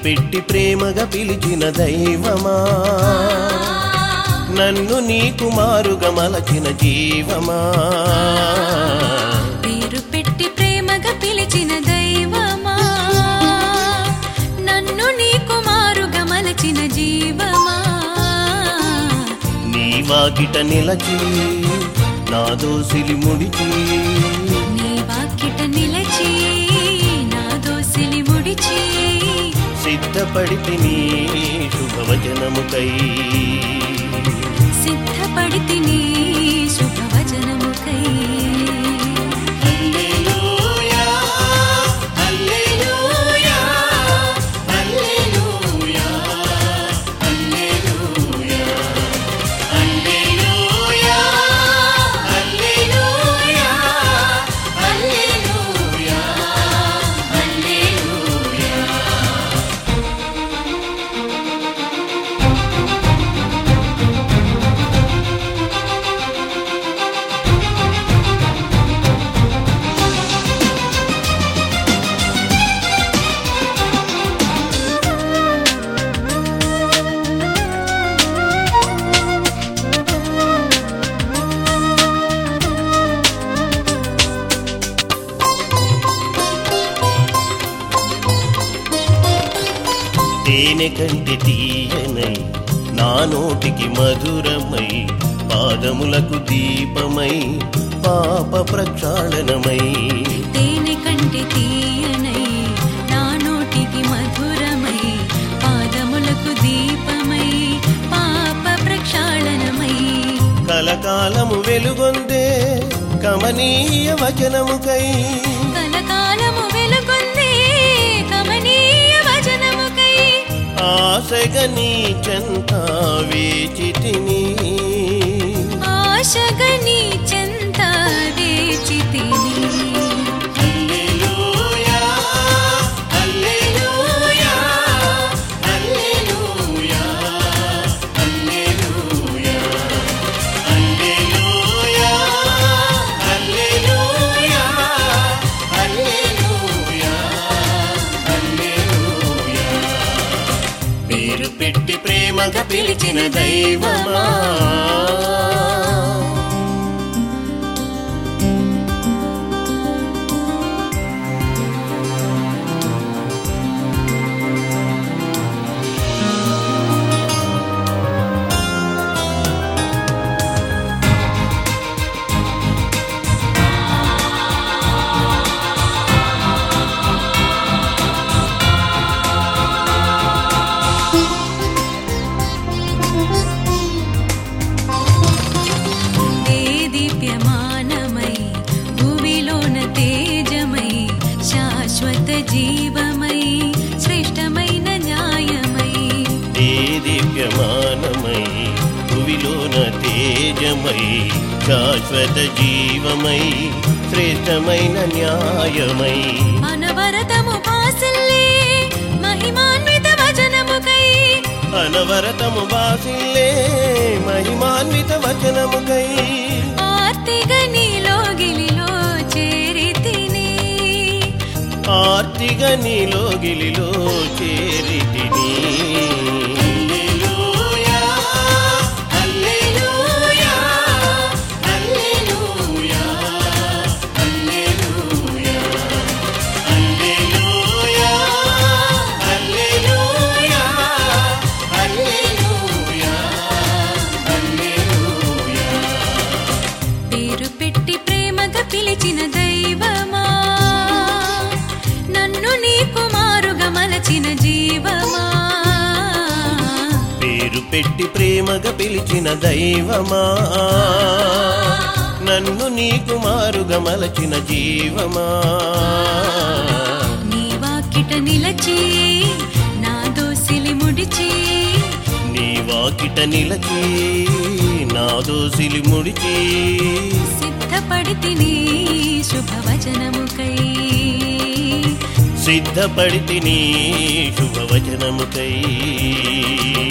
పెట్టి ప్రేమగా పిలిచిన దైవమా నన్ను నీ కుమారుగా మలచిన జీవమా పేరు పెట్టి ప్రేమగా పిలిచిన దైవమా నన్ను నీ కుమారుగా మలచిన జీవమా నీ వాకిట నిలచి నా దోసిలి ముడిచి నీ వాకిట నిలచి నా దోసిలి ముడిచి సిద్ధపడితి నీ శుభవచనముకై సిద్ధపడితి నీ శుభవచనముకై హల్లెలూయా హల్లెలూయా హల్లెలూయా హల్లెలూయా హల్లెలూయా హల్లెలూయా హల్లెలూయా హల్లెలూయా తేనె కంటి తీయనై నా నోటికి మధురమై పాదములకు దీపమై పాప ప్రక్షాళనమై తేనె కంటి తీయనై నా నోటికి మధురమై పాదములకు దీపమై పాప ప్రక్షాళనమై కలకాలము వెలుగొందే కమనీయ వచనముకై కలకాలము వెలుగొందే కమనీయ వచనముకై ఆశగా నీ చెంత వేచితిని ఆశగా నీ చెంత వేచితిని హల్లెలూయా హల్లెలూయా హల్లెలూయా హల్లెలూయా హల్లెలూయా హల్లెలూయా హల్లెలూయా హల్లెలూయా పేరు పెట్టి ప్రేమగా పిలిచిన దైవమా దే దీప్యమానమై భూమిలోన తేజమై శాశ్వత జీవమై శ్రేష్టమైన న్యాయమై ఏ దివ్యమానమై భువిలోన తేజమై శాశ్వత జీవమై శ్రేష్టమైన న్యాయమై అనవరతము పాసిల్లే మహిమాన్విత వచనముకై అనవరతము వాసిల్లే మహిమాన్విత వచనముకై ఆర్తిగా నీలో గిలిలో చేరితిని ఆర్తిగా నీలో గిలిలో చేరితిని హల్లెలూయా హల్లెలూయా హల్లెలూయా హల్లెలూయా హల్లెలూయా హల్లెలూయా హల్లెలూయా హల్లెలూయా పేరు పెట్టి ప్రేమగా పిలిచిన దైవమా నన్ను నీ కుమారుగా మలచిన జీవమా పేరు పెట్టి ప్రేమగా పిలిచిన దైవమా నన్ను నీ కుమారుగా మలచిన జీవమా నీ వాకిట నిలచి నా దోసిలి ముడిచి నీ వాకిట నిలచి నా దోసిలి ముడిచి సిద్ధపడితిని శుభవచనముకై సిద్ధపడితి నీ శుభవచనముకై